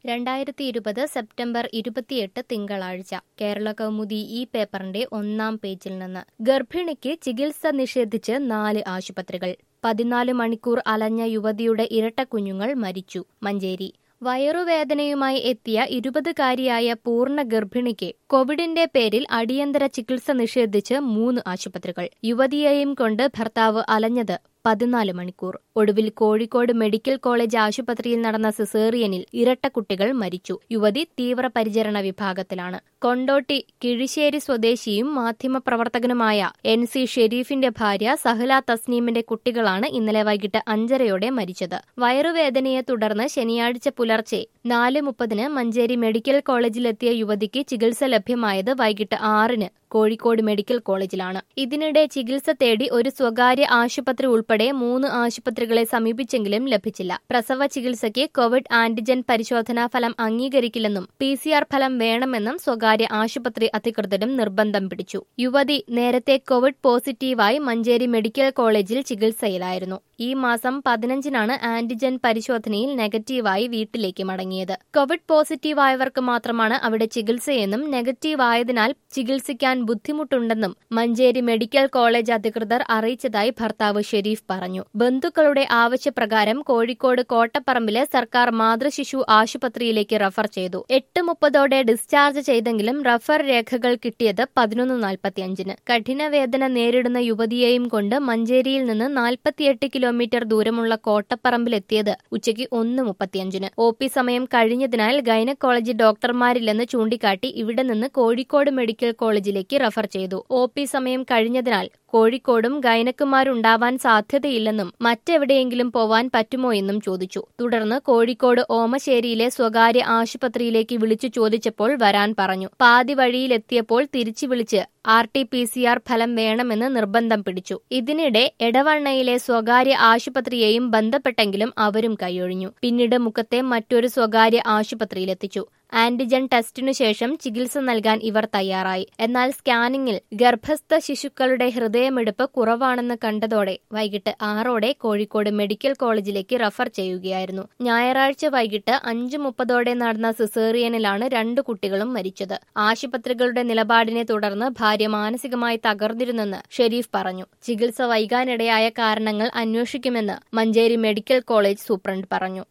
രണ്ടായിരത്തി ഇരുപത് സെപ്റ്റംബർ ഇരുപത്തിയെട്ട് തിങ്കളാഴ്ച കേരള കൗമുദി ഈ പേപ്പറിന്റെ ഒന്നാം പേജിൽ നിന്ന് ഗർഭിണിക്ക് ചികിത്സ നിഷേധിച്ച് നാല് ആശുപത്രികൾ പതിനാല് മണിക്കൂർ അലഞ്ഞ യുവതിയുടെ ഇരട്ടക്കുഞ്ഞുങ്ങൾ മരിച്ചു മഞ്ചേരി വയറുവേദനയുമായി എത്തിയ ഇരുപതുകാരിയായ പൂർണ്ണ ഗർഭിണിക്ക് കോവിഡിന്റെ പേരിൽ അടിയന്തര ചികിത്സ നിഷേധിച്ച് മൂന്ന് ആശുപത്രികൾ യുവതിയെയും കൊണ്ട് ഭർത്താവ് അലഞ്ഞത് പതിനാല് മണിക്കൂർ ഒടുവിൽ കോഴിക്കോട് മെഡിക്കൽ കോളേജ് ആശുപത്രിയിൽ നടന്ന സിസേറിയനിൽ ഇരട്ടക്കുട്ടികൾ മരിച്ചു യുവതി തീവ്രപരിചരണ വിഭാഗത്തിലാണ് കൊണ്ടോട്ടി കിഴിശ്ശേരി സ്വദേശിയും മാധ്യമപ്രവർത്തകനുമായ എൻ സി ഷെരീഫിന്റെ ഭാര്യ സഹല തസ്നീമിന്റെ കുട്ടികളാണ് ഇന്നലെ വൈകിട്ട് അഞ്ചരയോടെ മരിച്ചത് വയറുവേദനയെ തുടർന്ന് ശനിയാഴ്ച പുലർച്ചെ നാല് മുപ്പതിന് മഞ്ചേരി മെഡിക്കൽ കോളേജിലെത്തിയ യുവതിക്ക് ചികിത്സ ലഭ്യമായത് വൈകിട്ട് ആറിന് കോഴിക്കോട് മെഡിക്കൽ കോളേജിലാണ് ഇതിനിടെ ചികിത്സ തേടി ഒരു സ്വകാര്യ ആശുപത്രി ഉൾപ്പെടെ മൂന്ന് ആശുപത്രികളെ സമീപിച്ചെങ്കിലും ലഭിച്ചില്ല പ്രസവ ചികിത്സയ്ക്ക് കോവിഡ് ആന്റിജൻ പരിശോധനാ ഫലം അംഗീകരിക്കില്ലെന്നും പി സി ആർ ഫലം വേണമെന്നും സ്വകാര്യ ആശുപത്രി അധികൃതരും നിർബന്ധം പിടിച്ചു യുവതി നേരത്തെ കോവിഡ് പോസിറ്റീവായി മഞ്ചേരി മെഡിക്കൽ കോളേജിൽ ചികിത്സയിലായിരുന്നു ഈ മാസം പതിനഞ്ചിനാണ് ആന്റിജൻ പരിശോധനയിൽ നെഗറ്റീവായി വീട്ടിലേക്ക് മടങ്ങിയത് കോവിഡ് പോസിറ്റീവായവർക്ക് മാത്രമാണ് അവിടെ ചികിത്സയെന്നും നെഗറ്റീവായതിനാൽ ചികിത്സിക്കാൻ ബുദ്ധിമുട്ടുണ്ടെന്നും മഞ്ചേരി മെഡിക്കൽ കോളേജ് അധികൃതർ അറിയിച്ചതായി ഭർത്താവ് ഷെരീഫ് പറഞ്ഞു ബന്ധുക്കളുടെ ആവശ്യപ്രകാരം കോഴിക്കോട് കോട്ടപ്പറമ്പിലെ സർക്കാർ മാതൃശിശു ആശുപത്രിയിലേക്ക് റഫർ ചെയ്തു എട്ട് മുപ്പതോടെ ഡിസ്ചാർജ് ചെയ്തെങ്കിലും റഫർ രേഖകൾ കിട്ടിയത് പതിനൊന്ന് നാൽപ്പത്തിയഞ്ചിന് കഠിനവേദന നേരിടുന്ന യുവതിയെയും കൊണ്ട് മഞ്ചേരിയിൽ നിന്ന് നാൽപ്പത്തിയെട്ട് കിലോമീറ്റർ ദൂരമുള്ള കോട്ടപ്പറമ്പിലെത്തിയത് ഉച്ചയ്ക്ക് ഒന്ന് മുപ്പത്തിയഞ്ചിന് ഒ പി സമയം കഴിഞ്ഞതിനാൽ ഗൈനക്കോളജി ഡോക്ടർമാരില്ലെന്ന് ചൂണ്ടിക്കാട്ടി ഇവിടെ നിന്ന് കോഴിക്കോട് മെഡിക്കൽ കോളേജിലേക്ക് റഫർ ചെയ്തു ഒ പി സമയം കഴിഞ്ഞതിനാൽ കോഴിക്കോടും ഗൈനക്കുമാരുണ്ടാവാൻ സാധ്യതയില്ലെന്നും മറ്റെവിടെയെങ്കിലും പോവാൻ പറ്റുമോ എന്നും ചോദിച്ചു തുടർന്ന് കോഴിക്കോട് ഓമശ്ശേരിയിലെ സ്വകാര്യ ആശുപത്രിയിലേക്ക് വിളിച്ചു ചോദിച്ചപ്പോൾ വരാൻ പറഞ്ഞു പാതി വഴിയിലെത്തിയപ്പോൾ തിരിച്ചു വിളിച്ച് R T P C R ഫലം വേണമെന്ന് നിർബന്ധം പിടിച്ചു ഇതിനിടെ എടവണ്ണയിലെ സ്വകാര്യ ആശുപത്രിയെയും ബന്ധപ്പെട്ടെങ്കിലും അവരും കൈയൊഴിഞ്ഞു പിന്നീട് മുഖത്തെ മറ്റൊരു സ്വകാര്യ ആശുപത്രിയിലെത്തിച്ചു ആന്റിജൻ ടെസ്റ്റിനു ശേഷം ചികിത്സ നൽകാൻ ഇവർ തയ്യാറായി എന്നാൽ സ്കാനിംഗിൽ ഗർഭസ്ഥ ശിശുക്കളുടെ ഹൃദയമിടിപ്പ് കുറവാണെന്ന് കണ്ടതോടെ വൈകിട്ട് ആറോടെ കോഴിക്കോട് മെഡിക്കൽ കോളേജിലേക്ക് റഫർ ചെയ്യുകയായിരുന്നു ഞായറാഴ്ച വൈകിട്ട് അഞ്ചു മുപ്പതോടെ നടന്ന സിസേറിയനിലാണ് രണ്ടു കുട്ടികളും മരിച്ചത് ആശുപത്രികളുടെ നിലപാടിനെ തുടർന്ന് ഭാര്യ മാനസികമായി തകർന്നിരുന്നെന്ന് ഷെരീഫ് പറഞ്ഞു ചികിത്സ വൈകാനിടയായ കാരണങ്ങൾ അന്വേഷിക്കുമെന്ന് മഞ്ചേരി മെഡിക്കൽ കോളേജ് സൂപ്രണ്ട് പറഞ്ഞു